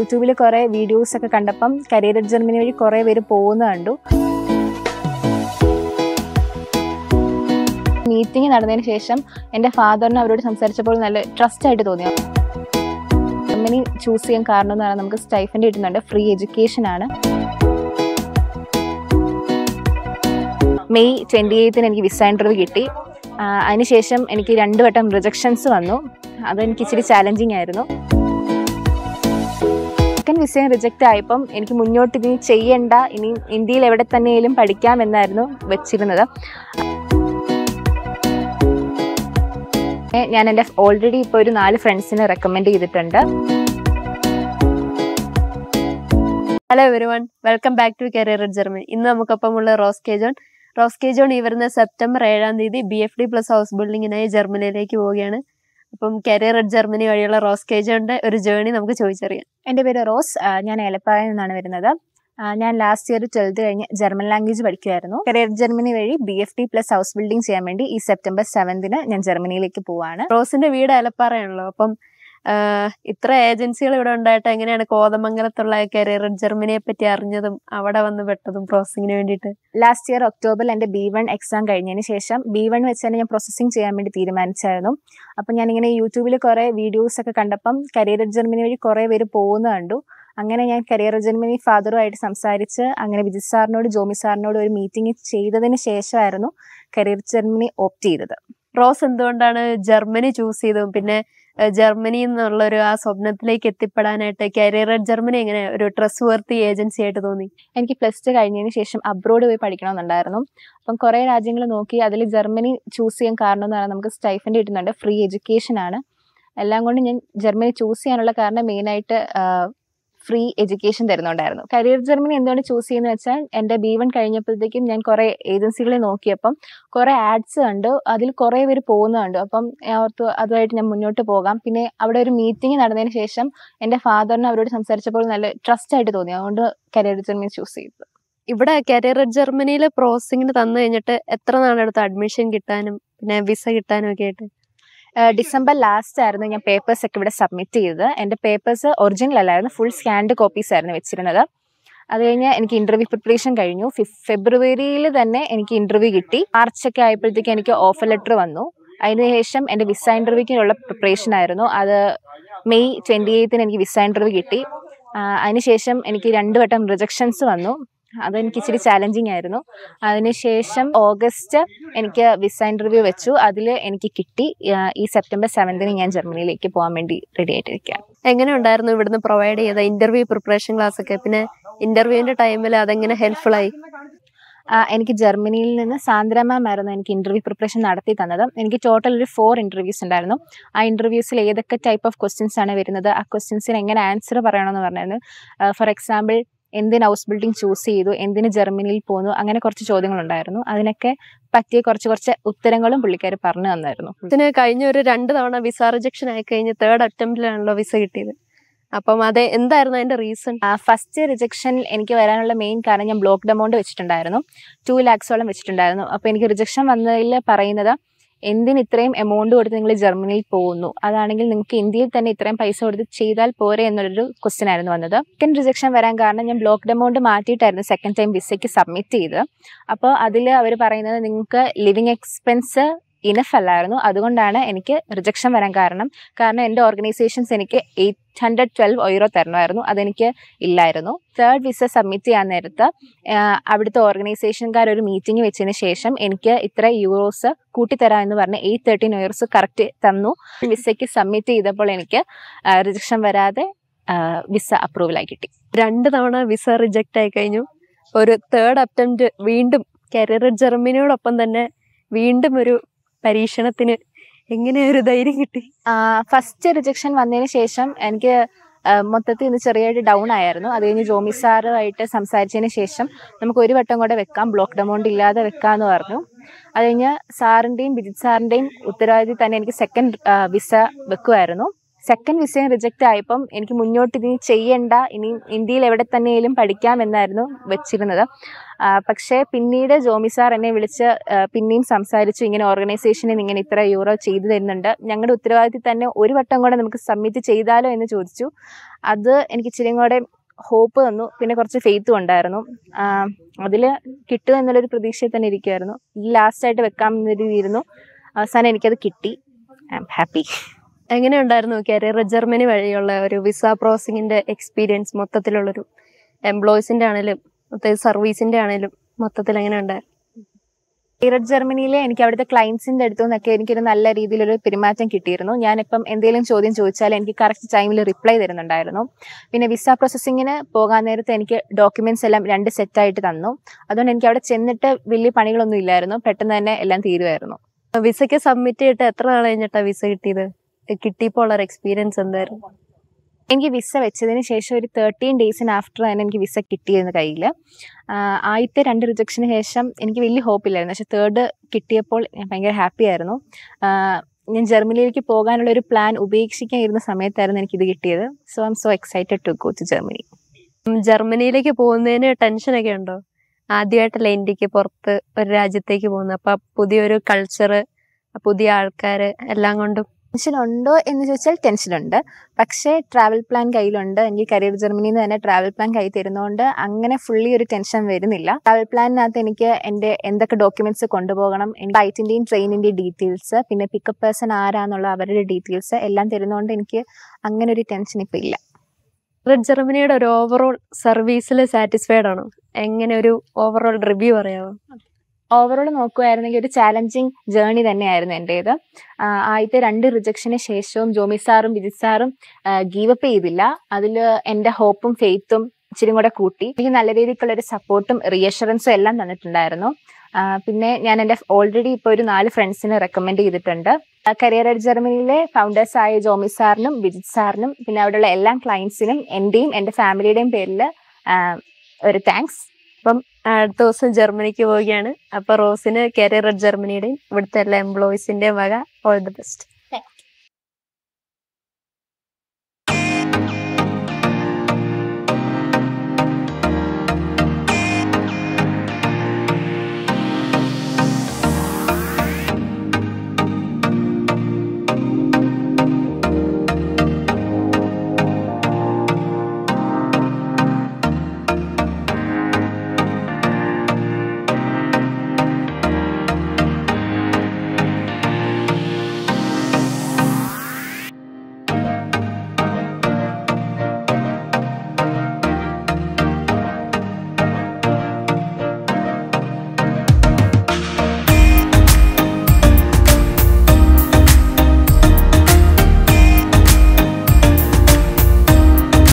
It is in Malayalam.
യൂട്യൂബിൽ കുറേ വീഡിയോസ് ഒക്കെ കണ്ടപ്പം കരിയർ അറ്റ് ജർമ്മനി വഴി കുറേ പേര് പോകുന്ന കണ്ടു മീറ്റിംഗ് നടന്നതിന് ശേഷം എൻ്റെ ഫാദറിന് അവരോട് സംസാരിച്ചപ്പോൾ നല്ല ട്രസ്റ്റ് ആയിട്ട് തോന്നി ജർമ്മനി ചൂസ് ചെയ്യാൻ കാരണം എന്ന് പറഞ്ഞാൽ നമുക്ക് സ്റ്റൈഫൻഡ് കിട്ടുന്നുണ്ട് ഫ്രീ എഡ്യൂക്കേഷൻ ആണ് മെയ് ട്വൻറ്റി എയ്ത്തിന് എനിക്ക് വിസ ഇൻ്റർവ്യൂ കിട്ടി ആ, അതിനുശേഷം എനിക്ക് രണ്ട് വട്ടം റിജക്ഷൻസ് വന്നു അതെനിക്ക് ഇച്ചിരി ചാലഞ്ചിങ് ആയിരുന്നു സെക്കൻഡ് വിസയും റിജക്റ്റ് ആയപ്പം എനിക്ക് മുന്നോട്ട് ഇനി ചെയ്യണ്ട ഇനി ഇന്ത്യയിൽ എവിടെ തന്നെയും പഠിക്കാം എന്നായിരുന്നു വെച്ചിരുന്നത് ഏ, ഞാൻ എൻ്റെ ഓൾറെഡി ഇപ്പോൾ ഒരു നാല് ഫ്രണ്ട്സിനെ റെക്കമെൻഡ് ചെയ്തിട്ടുണ്ട് hello everyone welcome back to career at Germany ഇന്ന് നമുക്കൊപ്പമുള്ള Rose K John Rose K John ഈ വരുന്ന സെപ്റ്റംബർ ഏഴാം തീയതി B F D plus house ബിൽഡിങ്ങിനായി ജർമ്മനിയിലേക്ക് പോവുകയാണ് അപ്പം കരിയർ അറ്റ് ജർമ്മനി വഴിയുള്ള റോസ് കെ ജോണിന്റെ ഒരു ജേണി നമുക്ക് ചോദിച്ചറിയാം എൻ്റെ പേര് റോസ് ആ, ഞാൻ ഏലപ്പാറയിൽ നിന്നാണ് വരുന്നത് ആ, ഞാൻ ലാസ്റ്റ് ഇയർ ട്വൽത്ത് കഴിഞ്ഞ് ജർമ്മൻ ലാംഗ്വേജ് പഠിക്കുമായിരുന്നു കരിയർ ജർമ്മനി വഴി B F T plus house building ചെയ്യാൻ വേണ്ടി ഈ സെപ്റ്റംബർ സെവൻത്തിന് ഞാൻ ജർമ്മനിയിലേക്ക് പോവാണ് റോസിന്റെ വീട് ഏലപ്പാറയാണല്ലോ അപ്പം ആഹ്, ഇത്ര ഏജൻസികൾ ഇവിടെ ഉണ്ടായിട്ട് എങ്ങനെയാണ് കോതമംഗലത്തുള്ള കരിയർ അറ്റ് ജർമ്മനിയെ പറ്റി അറിഞ്ഞതും അവിടെ വന്ന് പെട്ടതും പ്രോസസിങ്ങിന് വേണ്ടിയിട്ട് ലാസ്റ്റ് ഇയർ ഒക്ടോബറിൽ എൻ്റെ ബി വൺ എക്സാം കഴിഞ്ഞതിന് ശേഷം ബി വൺ വെച്ച് തന്നെ ഞാൻ പ്രോസസ്സിങ് ചെയ്യാൻ വേണ്ടി തീരുമാനിച്ചായിരുന്നു അപ്പം ഞാനിങ്ങനെ യൂട്യൂബിൽ കുറേ വീഡിയോസ് ഒക്കെ കണ്ടപ്പം കരിയർ ജർമ്മനി വഴി കുറേ പേര് പോകുന്ന കണ്ടു അങ്ങനെ ഞാൻ കരിയർ ജർമ്മനി ഫാദറുമായിട്ട് സംസാരിച്ച് അങ്ങനെ വിജിത് സാറിനോട് ജോമി സാറിനോട് ഒരു മീറ്റിംഗ് ചെയ്തതിന് ശേഷമായിരുന്നു കരിയർ ജർമ്മനി ഓപ്റ്റ് ചെയ്തത് റോസ് എന്തുകൊണ്ടാണ് ജർമ്മനി ചൂസ് ചെയ്തതും പിന്നെ ഏഹ്, ജർമ്മനി എന്നുള്ള ഒരു ആ സ്വപ്നത്തിലേക്ക് എത്തിപ്പെടാനായിട്ട് കരിയർ അറ്റ് ജർമ്മനി എങ്ങനെ ഒരു ട്രസ്റ്റ് വർത്തി ഏജൻസി ആയിട്ട് തോന്നി എനിക്ക് പ്ലസ് ടു കഴിഞ്ഞതിന് ശേഷം അബ്രോഡ് പോയി പഠിക്കണമെന്നുണ്ടായിരുന്നു അപ്പം കുറേ രാജ്യങ്ങൾ നോക്കി അതിൽ ജർമ്മനി ചൂസ് ചെയ്യാൻ കാരണം എന്ന് പറഞ്ഞാൽ നമുക്ക് സ്റ്റൈഫൻഡ് കിട്ടുന്നുണ്ട് ഫ്രീ എഡ്യൂക്കേഷൻ ആണ് എല്ലാം കൊണ്ട് ഞാൻ ജർമ്മനി ചൂസ് ചെയ്യാനുള്ള കാരണം മെയിനായിട്ട് ഫ്രീ എഡ്യൂക്കേഷൻ തരുന്നുണ്ടായിരുന്നു കരിയർ ജർമ്മനി എന്തുകൊണ്ട് ചൂസ് ചെയ്യുന്നത് വെച്ചാൽ എൻ്റെ ബി വൺ കഴിഞ്ഞപ്പോഴത്തേക്കും ഞാൻ കുറേ ഏജൻസികളിൽ നോക്കിയപ്പം കുറേ ആഡ്സ് കണ്ടു അതിൽ കുറേ പേര് പോകുന്നത് കണ്ടു അപ്പം ഞാൻ ഓർത്തു അതുമായിട്ട് ഞാൻ മുന്നോട്ട് പോകാം പിന്നെ അവിടെ ഒരു മീറ്റിംഗ് നടന്നതിന് ശേഷം എൻ്റെ ഫാദറിന് അവരോട് സംസാരിച്ചപ്പോൾ നല്ല ട്രസ്റ്റ് ആയിട്ട് തോന്നി അതുകൊണ്ട് കരിയർ ജർമ്മനി ചൂസ് ചെയ്തത് ഇവിടെ കരിയർ അറ്റ് ജർമ്മനിയിൽ പ്രോസസിങ്ങിന് തന്നു കഴിഞ്ഞിട്ട് എത്ര നാളെടുത്ത് അഡ്മിഷൻ കിട്ടാനും പിന്നെ വിസ കിട്ടാനും ഒക്കെ ആയിട്ട് ഏഹ് ഡിസംബർ ലാസ്റ്റ് ആയിരുന്നു ഞാൻ പേപ്പേഴ്സ് ഒക്കെ ഇവിടെ സബ്മിറ്റ് ചെയ്തത് എൻ്റെ പേപ്പേഴ്സ് ഒറിജിനൽ അല്ലായിരുന്നു ഫുൾ സ്കാൻഡ് കോപ്പീസ് ആയിരുന്നു വെച്ചിരുന്നത് അത് കഴിഞ്ഞ് എനിക്ക് ഇന്റർവ്യൂ പ്രിപ്പറേഷൻ കഴിഞ്ഞു ഫിഫ് ഫെബ്രുവരിയിൽ തന്നെ എനിക്ക് ഇന്റർവ്യൂ കിട്ടി മാർച്ച് ഒക്കെ ആയപ്പോഴത്തേക്ക് എനിക്ക് ഓഫർ ലെറ്റർ വന്നു അതിനുശേഷം എൻ്റെ വിസ ഇന്റർവ്യൂക്കിനുള്ള പ്രിപ്പറേഷൻ ആയിരുന്നു അത് മെയ് ട്വൻറ്റി എയ്ത്തിന് എനിക്ക് വിസ ഇന്റർവ്യൂ കിട്ടി ആ, അതിനുശേഷം എനിക്ക് രണ്ട് വട്ടം റിജക്ഷൻസ് വന്നു അതെനിക്ക് ഇച്ചിരി ചാലഞ്ചിങ് ആയിരുന്നു അതിനുശേഷം ഓഗസ്റ്റ് എനിക്ക് വിസ ഇന്റർവ്യൂ വെച്ചു അതിൽ എനിക്ക് കിട്ടി ആ, ഈ സെപ്റ്റംബർ സെവൻത്തിന് ഞാൻ ജർമ്മനിയിലേക്ക് പോകാൻ വേണ്ടി റെഡി ആയിട്ടിരിക്കുകയാണ് എങ്ങനെ ഉണ്ടായിരുന്നു ഇവിടുന്ന് പ്രൊവൈഡ് ചെയ്ത ഇന്റർവ്യൂ പ്രിപ്പറേഷൻ ക്ലാസ് ഒക്കെ പിന്നെ ഇന്റർവ്യൂവിന്റെ ടൈമിൽ അതെങ്ങനെ ഹെൽപ്ഫുൾ ആയി ആ, എനിക്ക് ജർമ്മനിയിൽ നിന്ന് സാന്ദ്ര മാം ആയിരുന്നു എനിക്ക് ഇന്റർവ്യൂ പ്രിപ്പറേഷൻ നടത്തി തന്നത് എനിക്ക് ടോട്ടൽ ഒരു ഫോർ ഇന്റർവ്യൂസ് ഉണ്ടായിരുന്നു ആ ഇന്റർവ്യൂസിൽ ഏതൊക്കെ ടൈപ്പ് ഓഫ് ക്വസ്റ്റ്യൻസ് ആണ് വരുന്നത് ആ ക്വസ്റ്റ്യൻസിന് എങ്ങനെ ആൻസർ പറയണമെന്ന് പറഞ്ഞായിരുന്നു ഫോർ എക്സാമ്പിൾ എന്തിന് ഹൗസ് ബിൽഡിംഗ് ചൂസ് ചെയ്തു എന്തിന് ജർമ്മനിയിൽ പോന്നു അങ്ങനെ കുറച്ച് ചോദ്യങ്ങളുണ്ടായിരുന്നു അതിനൊക്കെ പറ്റിയ കുറച്ച് കുറച്ച് ഉത്തരങ്ങളും പുള്ളിക്കാർ പറഞ്ഞു തന്നായിരുന്നു ഇതിന് കഴിഞ്ഞ ഒരു രണ്ട് തവണ വിസ റിജക്ഷൻ ആയി കഴിഞ്ഞ് തേർഡ് അറ്റംപ്റ്റിലാണല്ലോ വിസ കിട്ടിയത് അപ്പം അത് എന്തായിരുന്നു അതിന്റെ റീസൺ ഫസ്റ്റ് റിജക്ഷൻ എനിക്ക് വരാനുള്ള മെയിൻ കാരണം ഞാൻ ബ്ലോക്ക് എമൗണ്ട് വെച്ചിട്ടുണ്ടായിരുന്നു ടു ലാക്സോളം വെച്ചിട്ടുണ്ടായിരുന്നു അപ്പോൾ എനിക്ക് റിജക്ഷൻ വന്നതിൽ പറയുന്നത് എന്തിന് ഇത്രയും എമൗണ്ട് കൊടുത്ത് നിങ്ങൾ ജർമ്മനിയിൽ പോകുന്നു അതാണെങ്കിൽ നിങ്ങൾക്ക് ഇന്ത്യയിൽ തന്നെ ഇത്രയും പൈസ കൊടുത്ത് ചെയ്താൽ പോരെ എന്നുള്ളൊരു ക്വസ്റ്റ്യൻ ആയിരുന്നു വന്നത് സെക്കൻഡ് റിജക്ഷൻ വരാൻ കാരണം ഞാൻ ബ്ലോക്ക് എമൗണ്ട് മാറ്റിയിട്ടായിരുന്നു സെക്കൻഡ് ടൈം വിസയ്ക്ക് സബ്മിറ്റ് ചെയ്തത് അപ്പോൾ അതിൽ അവർ പറയുന്നത് നിങ്ങൾക്ക് ലിവിങ് എക്സ്പെൻസ് ഇനഫ് അല്ലായിരുന്നു അതുകൊണ്ടാണ് എനിക്ക് റിജക്ഷൻ വരാൻ കാരണം കാരണം എൻ്റെ ഓർഗനൈസേഷൻസ് എനിക്ക് എയ്റ്റ് ഹൺഡ്രഡ് ട്വൽവ് ഒയറോ തരണമായിരുന്നു അതെനിക്ക് ഇല്ലായിരുന്നു തേർഡ് വിസ സബ്മിറ്റ് ചെയ്യാൻ നേരത്ത് ആഹ് അവിടുത്തെ ഓർഗനൈസേഷൻകാർ ഒരു മീറ്റിംഗ് വെച്ചതിന് ശേഷം എനിക്ക് ഇത്ര യൂറോസ് കൂട്ടിത്തരാം എന്ന് പറഞ്ഞ് എയ്റ്റ് തേർട്ടീൻ യൂറോസ് കറക്റ്റ് തന്നു വിസയ്ക്ക് സബ്മിറ്റ് ചെയ്തപ്പോൾ എനിക്ക് റിജക്ഷൻ വരാതെ വിസ അപ്രൂവലായി കിട്ടി രണ്ട് തവണ വിസ റിജക്റ്റ് ആയി കഴിഞ്ഞു ഒരു തേർഡ് അറ്റംപ്റ്റ് വീണ്ടും കരിയർ ജർമ്മനിയോടൊപ്പം തന്നെ വീണ്ടും ഒരു പരീക്ഷണത്തിന് എങ്ങനെ ഒരു ധൈര്യം കിട്ടി ഫസ്റ്റ് റിജക്ഷൻ വന്നതിന് ശേഷം എനിക്ക് ആഹ് മൊത്തത്തിൽ ഇന്ന് ചെറിയായിട്ട് ഡൗൺ ആയിരുന്നു അത് കഴിഞ്ഞ് ജോമി സാറുമായിട്ട് സംസാരിച്ചതിന് ശേഷം നമുക്ക് ഒരു വട്ടം കൂടെ വെക്കാം ബ്ലോക്ക് എമൗണ്ട് ഇല്ലാതെ വെക്കാമെന്ന് പറഞ്ഞു അത് കഴിഞ്ഞ് സാറിൻ്റെയും ബിജിത് സാറിൻ്റെയും ഉത്തരവാദിത്തം തന്നെ എനിക്ക് സെക്കൻഡ് വിസ വെക്കുമായിരുന്നു സെക്കൻഡ് വിസയും റിജക്റ്റ് ആയപ്പം എനിക്ക് മുന്നോട്ട് ഇനി ചെയ്യണ്ട ഇനി ഇന്ത്യയിൽ എവിടെ തന്നെയും പഠിക്കാം എന്നായിരുന്നു വെച്ചിരുന്നത് ആ, പക്ഷേ പിന്നീട് ജോമി സാർ എന്നെ വിളിച്ച് ആ, പിന്നെയും സംസാരിച്ചു ഇങ്ങനെ ഓർഗനൈസേഷനിൽ ഇങ്ങനെ ഇത്ര യൂറോ ചെയ്തു തരുന്നുണ്ട് ഞങ്ങളുടെ ഉത്തരവാദിത്തത്തിൽ തന്നെ ഒരു വട്ടം കൂടെ നമുക്ക് സബ്മിറ്റ് ചെയ്താലോ എന്ന് ചോദിച്ചു അത് എനിക്ക് ഇച്ചിരി കൂടെ ഹോപ്പ് തന്നു പിന്നെ കുറച്ച് ഫെയ്ത്തും ഉണ്ടായിരുന്നു അതിൽ കിട്ടും എന്നുള്ളൊരു പ്രതീക്ഷയിൽ തന്നെ ഇരിക്കുമായിരുന്നു ലാസ്റ്റായിട്ട് വെക്കാം എന്ന രീതിയിരുന്നു അവസാനം എനിക്കത് കിട്ടി ഐ എം ഹാപ്പി എങ്ങനെയുണ്ടായിരുന്നു കരിയർ ജർമ്മനി വഴിയുള്ള ഒരു വിസ പ്രോസസിങ്ങിന്റെ എക്സ്പീരിയൻസ് മൊത്തത്തിലുള്ളൊരു എംപ്ലോയീസിന്റെ ആണേലും മൊത്തം സർവീസിന്റെ ആണേലും മൊത്തത്തിൽ എങ്ങനെ ഉണ്ടായിരുന്നു ഈറഡ് ജർമ്മനിയിലെ എനിക്ക് അവിടുത്തെ ക്ലയൻസിന്റെ അടുത്തു നിന്നൊക്കെ എനിക്കൊരു നല്ല രീതിയിലൊരു പെരുമാറ്റം കിട്ടിയിരുന്നു ഞാനിപ്പം എന്തെങ്കിലും ചോദ്യം ചോദിച്ചാൽ എനിക്ക് കറക്റ്റ് ടൈമിൽ റിപ്ലൈ തരുന്നുണ്ടായിരുന്നു പിന്നെ വിസ പ്രോസസ്സിങ്ങിന് പോകാൻ നേരത്ത് എനിക്ക് ഡോക്യുമെന്റ്സ് എല്ലാം രണ്ട് സെറ്റായിട്ട് തന്നു അതുകൊണ്ട് എനിക്ക് അവിടെ ചെന്നിട്ട് വലിയ പണികളൊന്നും ഇല്ലായിരുന്നു പെട്ടെന്ന് തന്നെ എല്ലാം തീരുമായിരുന്നു വിസയ്ക്ക് സബ്മിറ്റ് ചെയ്തിട്ട് എത്ര നാൾ കഴിഞ്ഞിട്ടാ വിസ കിട്ടിയത് കിട്ടിയപ്പോൾ ഉള്ള എക്സ്പീരിയൻസ് എന്തായിരുന്നു എനിക്ക് വിസ വെച്ചതിന് ശേഷം ഒരു തേർട്ടീൻ ഡേയ്സിന് ആഫ്റ്റർ തന്നെ എനിക്ക് വിസ കിട്ടിയിരുന്നു കയ്യിൽ ആദ്യത്തെ രണ്ട് റിജക്ഷന് ശേഷം എനിക്ക് വലിയ ഹോപ്പില്ലായിരുന്നു പക്ഷെ തേർഡ് കിട്ടിയപ്പോൾ ഞാൻ ഭയങ്കര ഹാപ്പി ആയിരുന്നു ആ, ഞാൻ ജർമ്മനിയിലേക്ക് പോകാനുള്ള ഒരു പ്ലാൻ ഉപേക്ഷിക്കാൻ ഇരുന്ന സമയത്തായിരുന്നു എനിക്കിത് കിട്ടിയത് so I am so excited to go to Germany um, ജർമ്മനിയിലേക്ക് പോകുന്നതിന് ടെൻഷനൊക്കെ ഉണ്ടോ ആദ്യമായിട്ടല്ലേ ഇന്ത്യക്ക് പുറത്ത് ഒരു രാജ്യത്തേക്ക് പോകുന്നത് അപ്പൊ പുതിയൊരു കൾച്ചർ പുതിയ ആൾക്കാര് എല്ലാം കൊണ്ടും ടെൻഷൻ ഉണ്ടോ എന്ന് ചോദിച്ചാൽ ടെൻഷനുണ്ട് പക്ഷേ ട്രാവൽ പ്ലാൻ കയ്യിലുണ്ട് എനിക്ക് കരിയർ ജർമ്മനിയിൽ നിന്ന് തന്നെ ട്രാവൽ പ്ലാൻ കയ്യിൽ തരുന്നതുകൊണ്ട് അങ്ങനെ ഫുള്ളി ഒരു ടെൻഷൻ വരുന്നില്ല ട്രാവൽ പ്ലാനിനകത്ത് എനിക്ക് എൻ്റെ എന്തൊക്കെ ഡോക്യുമെന്റ്സ് കൊണ്ടുപോകണം എനിക്ക് ഫ്ലൈറ്റിൻ്റെയും ട്രെയിനിൻ്റെയും ഡീറ്റെയിൽസ് പിന്നെ പിക്കപ്പ് പേഴ്സൺ ആരാന്നുള്ള അവരുടെ ഡീറ്റെയിൽസ് എല്ലാം തരുന്നതുകൊണ്ട് എനിക്ക് അങ്ങനെ ഒരു ടെൻഷൻ ഇപ്പം ഇല്ല റെഡ് ജർമ്മനിയുടെ ഒരു ഓവറോൾ സർവീസിൽ സാറ്റിസ്ഫൈഡ് ആണോ എങ്ങനെ ഒരു ഓവറോൾ റിവ്യൂ പറയാമോ ഓവറോൾ നോക്കുകയായിരുന്നെങ്കിൽ ഒരു ചാലഞ്ചിങ് ജേർണി തന്നെയായിരുന്നു എൻ്റേത് ആഹ് ആദ്യത്തെ രണ്ട് റിജക്ഷന് ശേഷവും ജോമി സാറും വിജിത് സാറും ഗീവപ്പ് ചെയ്തില്ല അതിൽ എൻ്റെ ഹോപ്പും ഫെയ്ത്തും ഇച്ചിരി കൂടെ കൂട്ടി എനിക്ക് നല്ല രീതിക്കുള്ള ഒരു സപ്പോർട്ടും റീഅഷുറൻസും എല്ലാം തന്നിട്ടുണ്ടായിരുന്നു ആഹ് പിന്നെ ഞാൻ എൻ്റെ ഓൾറെഡി ഇപ്പോൾ ഒരു നാല് ഫ്രണ്ട്സിനെ റെക്കമെൻഡ് ചെയ്തിട്ടുണ്ട് കരിയർ അറ്റ് ജർമ്മനിയിലെ ഫൗണ്ടേഴ്സ് ആയ ജോമി സാറിനും വിജിത് സാറിനും പിന്നെ അവിടെയുള്ള എല്ലാ ക്ലയൻസിനും എൻ്റെയും എൻ്റെ ഫാമിലിയുടെയും പേരിൽ ഒരു താങ്ക്സ് അടുത്ത ദിവസം ജർമ്മനിക്ക് പോവുകയാണ് അപ്പൊ റോസിന് കരിയർ അറ്റ് ജർമ്മനിയുടെയും ഇവിടുത്തെ എല്ലാ എംപ്ലോയീസിന്റെയും വക ഓൾ ദി ബെസ്റ്റ്